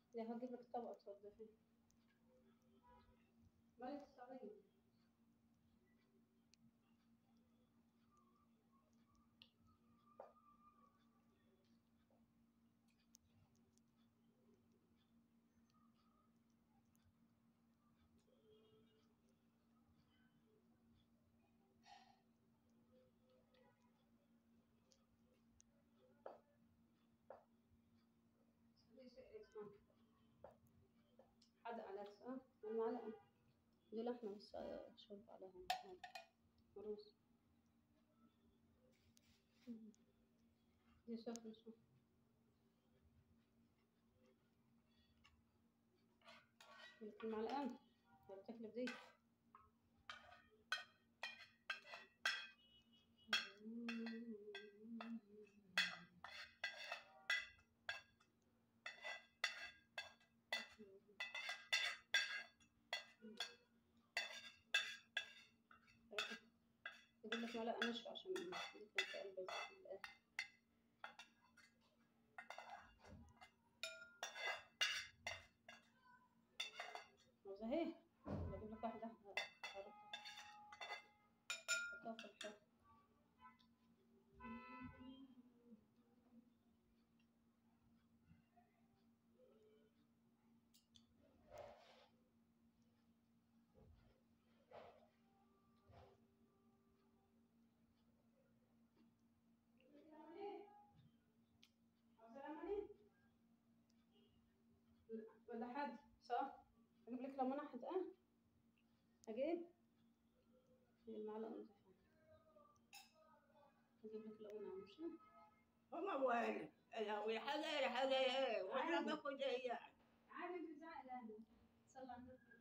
لا هجيب لك طبق تفضفي مالك الصغير حد على اه المعلقة دي لحمة بس شرب عليها هذا رز دي سخنة شوف لك المعلقة ولا تاكل بدي اجيب لك معلقة ناشفة عشان دي كانت قلبة في الآخر عاوزة اهي بجيب لك واحدة حطها في الحوض ولا حد صح اجيب لك ليمونه حدقه اجيب هي المعلقه نضيفها اجيب لك ليمونه مش هما وين؟ يا حاجة يا حاجة ايه؟ وانا عادي. باخد هي عادي بتزعق لا صلى على النبي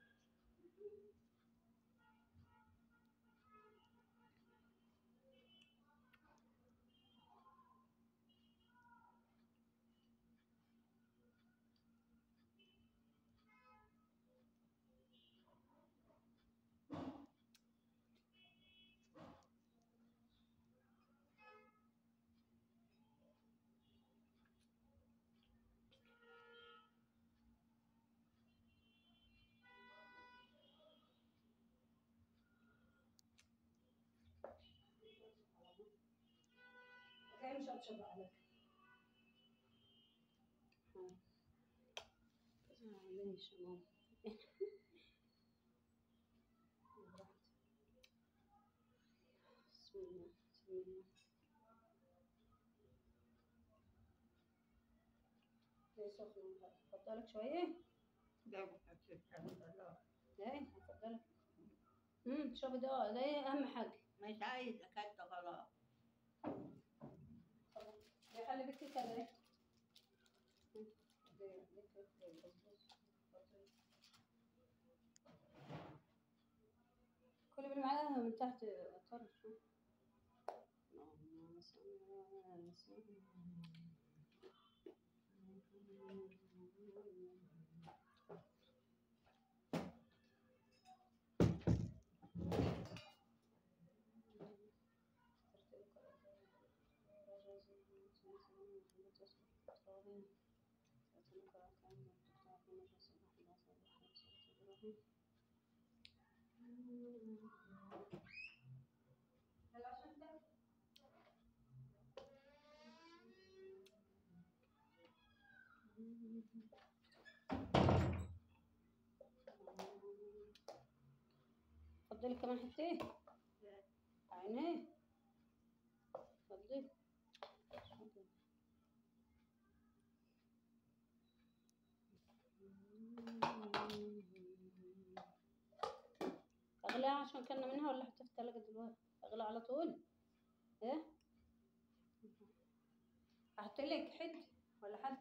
جاي مش هتشبع عليك معلش يا ماما بسم الله بسم الله هي سخنة هحطها لك شوية لا الله ايه هحطها لك امم شوفي ده ده أهم حاجة مش عايز اكلت خلاص خلي بنتي كده كل بالمعلقة من تحت طرف اللهم صل على سيدنا فضلي كمان حتتين عينيه فضلي اغلى عشان كنا منها ولا حتى في التلاجة دلوقتي اغلى على طول ايه احط لك حد ولا حد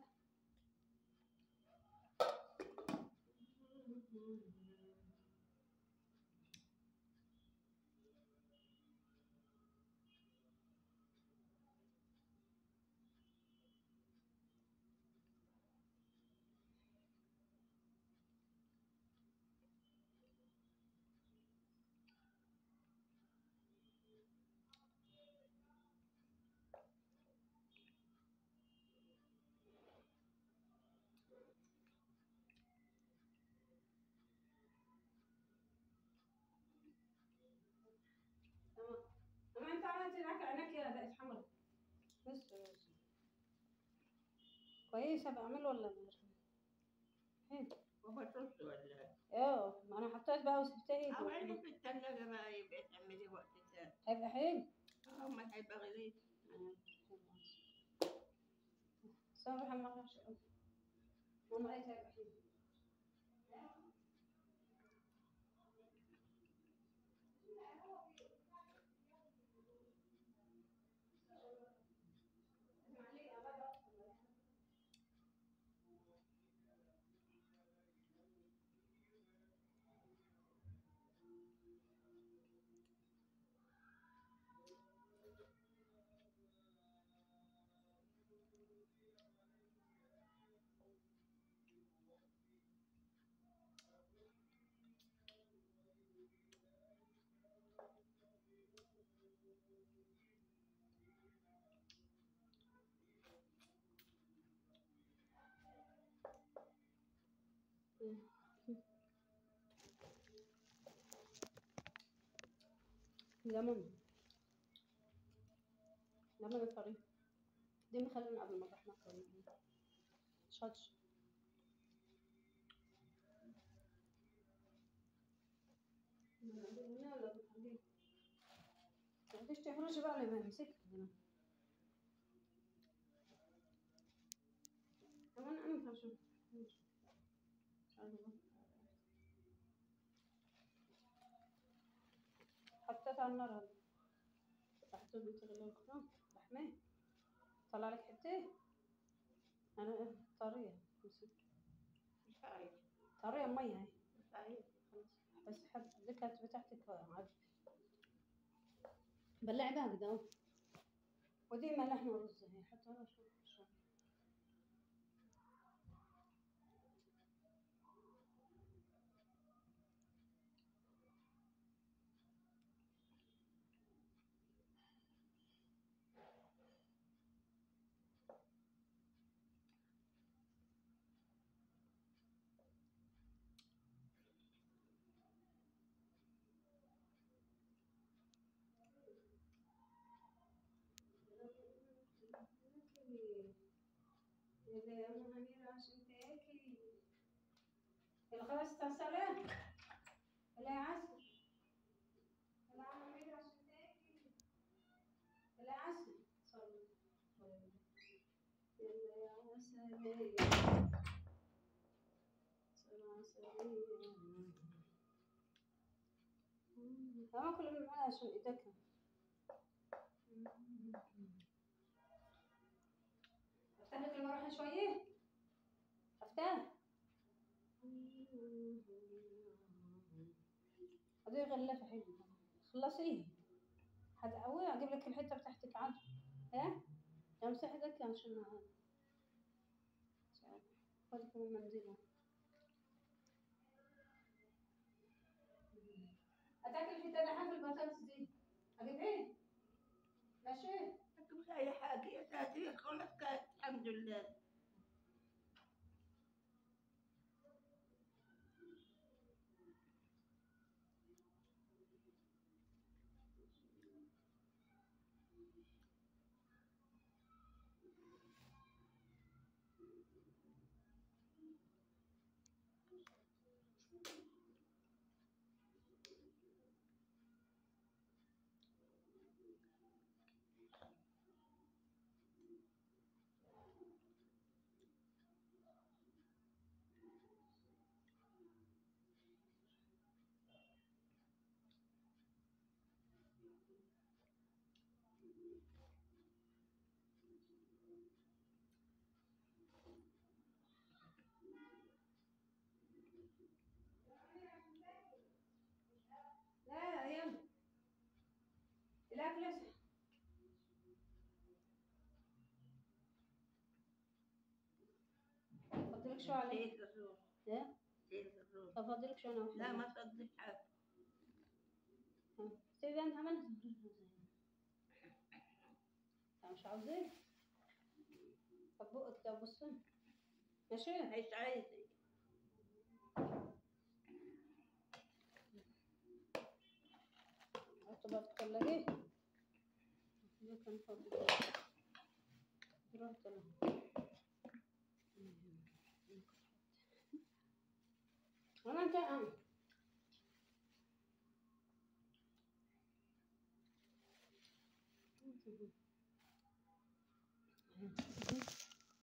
كويسة بعمل ولا من حلو وبطرش ولا اه ما انا حطيت بقى وسبتها أو هيك عندي في الثلاجة بقى يبقى تعملي وقت تاني هيبقى حلو اه ما هيبقى غليظ صراحة ما اعرفش ماما قالت هيبقى حلو ليمون ليمون الطري دي مخلينا قبل ما نروح ناكل شاتش تقعديش تحرجي بقى اللي بمسك هنا كمان انا فرشة حطيت على النار هذا تحت بتغلي الخضار لحمة طلع لك حتة انا طرية مش عارف طرية مية هاي مش عارف بس حد ذكرت بتاعتك عاد بلعي بقى كده وديما لحمة ورز هي حتى انا شوف شوف يا أم أميرة عشان تاكلي الخلاص اتصلت لا عسل لا عم أميرة عشان تاكلي لا عسل صلي يلا يا عسل تمام كل اللي معايا عشان ايدك افتح لك المروحة شوية افتح هذه غلافة حلوة خلصيه هتقوي اجيب لك الحتة بتاعتك عاد ها امسح ايدك عشان خد كمان منزله هتاكل الحتة دي حاجة البطاطس دي اجيب ايه ماشي مش أي حاجة يا ساتر خلاص كانت الحمد لله لا يلا الاكل اسهل فضلك شو عليه زيت الروح ايه زيت الروح طب فضلك شو انا لا ما صدق حاجة سيدي انت عملت انت مش عاوزين طب بقك ده بصي ماشي مش عايزة حطه بقى في الثلاجة ده كان فاضي تروح تلا أنا